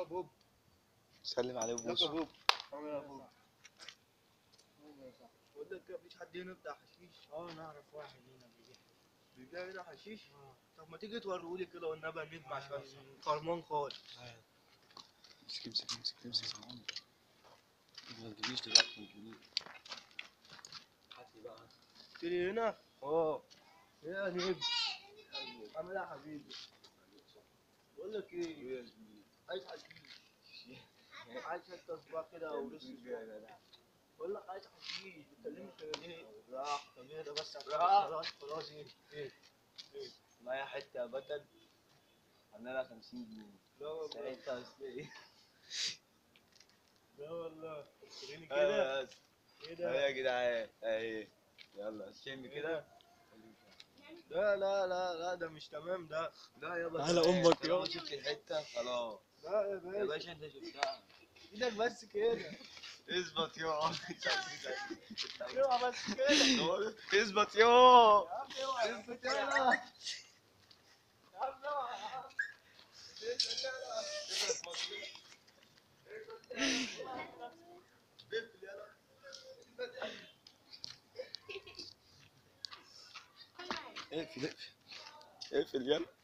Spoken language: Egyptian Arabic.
يا بوب سلم عليه ازيك يا وبوسه بوب عامل ايه يا بوب بقول لك كده مفيش حد هنا بتاع حشيش اه نعرف واحد هنا بيبيع بيبيع هنا حشيش اه طب ما تيجي توريهولي كده والنبي نسمع عشان خرمان خالص امسك امسك امسك امسك ما تجيبيش دلوقتي ما تجيبيش هات لي بقى تيجي هنا اه ايه يا نجم عامل ايه يا حبيبي بقول لك ايه عايز حشيش عايز حته صباع كده ولسه بقول لك عايز حشيش بتكلمني كده ليه؟ راح طب ايه ده بس خلاص خلاص ايه ايه معايا حتة يا بطل عاملة 50 جنيه لا والله ساعتها اصل ايه لا والله وريني كده كده ايه اهي ده يا جدعان اهي يلا شم كده لا لا لا لا ده مش تمام ده لا يابا تعالى تمام. أمك طالما يابا. شفت الحتة خلاص لا يا يا باشا باشا انت شفتها ايدك بس كده اثبت يا اوعى بس كده اثبت يا يا عم اوعى اثبت يلا يا عم اوعى يا عم. اقفل اقفل اقفل يلا